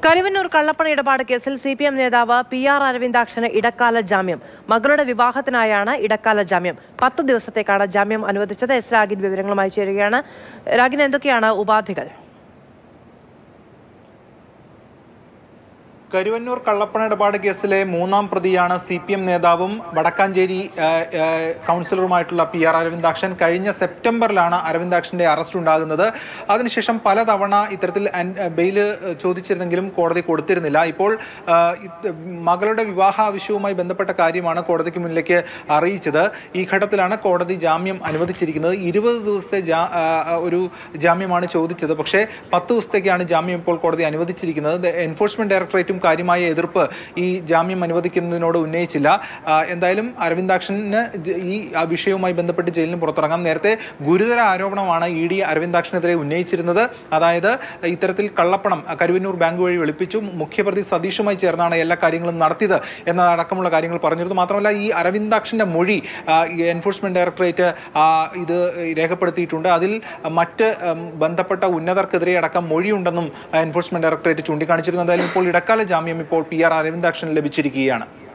കരുവന്നൂർ കള്ളപ്പണ ഇടപാട് കേസിൽ സി പി എം നേതാവ് പി ആർ അരവിന്ദാക്ഷന് ഇടക്കാല ജാമ്യം മകളുടെ വിവാഹത്തിനായാണ് ഇടക്കാല ജാമ്യം പത്തു ദിവസത്തേക്കാണ് ജാമ്യം അനുവദിച്ചത് എസ് രാഗിൻ വിവരങ്ങളുമായി ചേരുകയാണ് രാഗിൻ എന്തൊക്കെയാണ് ഉപാധികൾ കരുവന്നൂർ കള്ളപ്പണ ഇടപാട് കേസിലെ മൂന്നാം പ്രതിയാണ് സി പി എം നേതാവും വടക്കാഞ്ചേരി ആ, ആ, കൗൺസിലറുമായിട്ടുള്ള പി ആർ അരവിന്ദാക്ഷൻ കഴിഞ്ഞ സെപ്റ്റംബറിലാണ് അരവിന്ദാക്ഷന്റെ അറസ്റ്റ് ഉണ്ടാകുന്നത് അതിനുശേഷം പലതവണ ഇത്തരത്തിൽ അൻ- ബെയില് ചോദിച്ചിരുന്നെങ്കിലും കോടതി കൊടുത്തിരുന്നില്ല ഇപ്പോൾ ആ, ഇത് മകളുടെ വിവാഹ ആവശ്യവുമായി ബന്ധപ്പെട്ട കാര്യമാണ് കോടതിക്ക് മുന്നിലേക്ക് അറിയിച്ചത് ഈ ഘട്ടത്തിലാണ് കോടതി ജാമ്യം അനുവദിച്ചിരിക്കുന്നത് ഇരുപത് ദിവസത്തെ ജാ- ആ, ആ, ഒരു ജാമ്യമാണ് ചോദിച്ചത് പക്ഷേ പത്ത് ദിവസത്തേക്കാണ് ജാമ്യം ഇപ്പോൾ കോടതി അനുവദിച്ചിരിക്കുന്നത് ദ എൻഫോഴ്സ്മെന്റ് ഡയറക്ടറേറ്റും കാര്യമായ എതിർപ്പ് ഈ ജാമ്യം അനുവദിക്കുന്നതിനോട് ഉന്നയിച്ചില്ല ആ, എന്തായാലും അരവിന്ദാക്ഷന് ജ- ഈ ആ വിഷയവുമായി ബന്ധപ്പെട്ട് ജയിലിന് പുറത്തിറങ്ങാം നേരത്തെ ഗുരുതര ആരോപണമാണ് ഇ ഡി അരവിന്ദാക്ഷനെതിരെ ഉന്നയിച്ചിരുന്നത് അതായത് ഇത്തരത്തിൽ കള്ളപ്പണം ആ, കരുവന്നൂർ ബാങ്ക് വഴി വെളുപ്പിച്ചു മുഖ്യപ്രതി സതീഷുമായി ചേർന്നാണ് എല്ലാ കാര്യങ്ങളും നടത്തിയത് എന്നതടക്കമുള്ള കാര്യങ്ങൾ പറഞ്ഞിരുന്നു മാത്രമല്ല ഈ അരവിന്ദാക്ഷന്റെ മൊഴി ആ, ഈ എൻഫോഴ്സ്മെന്റ് ഡയറക്ടറേറ്റ് ആ, ഇത് രേഖപ്പെടുത്തിയിട്ടുണ്ട് അതിൽ മറ്റ് ഉം, ബന്ധപ്പെട്ട ഉന്നതർക്കെതിരെ അടക്കം മൊഴിയുണ്ടെന്നും എൻഫോഴ്സ്മെന്റ് ഡയറക്ടറേറ്റ് ചൂണ്ടിക്കാണിച്ചിരുന്നു എന്തായാലും ഇപ്പോൾ ഇടക്കാല ജാമ്യം ഇപ്പോൾ പി ആർ അരവിന്ദാക്ഷന് ലഭിച്ചിരിക്കുകയാണ്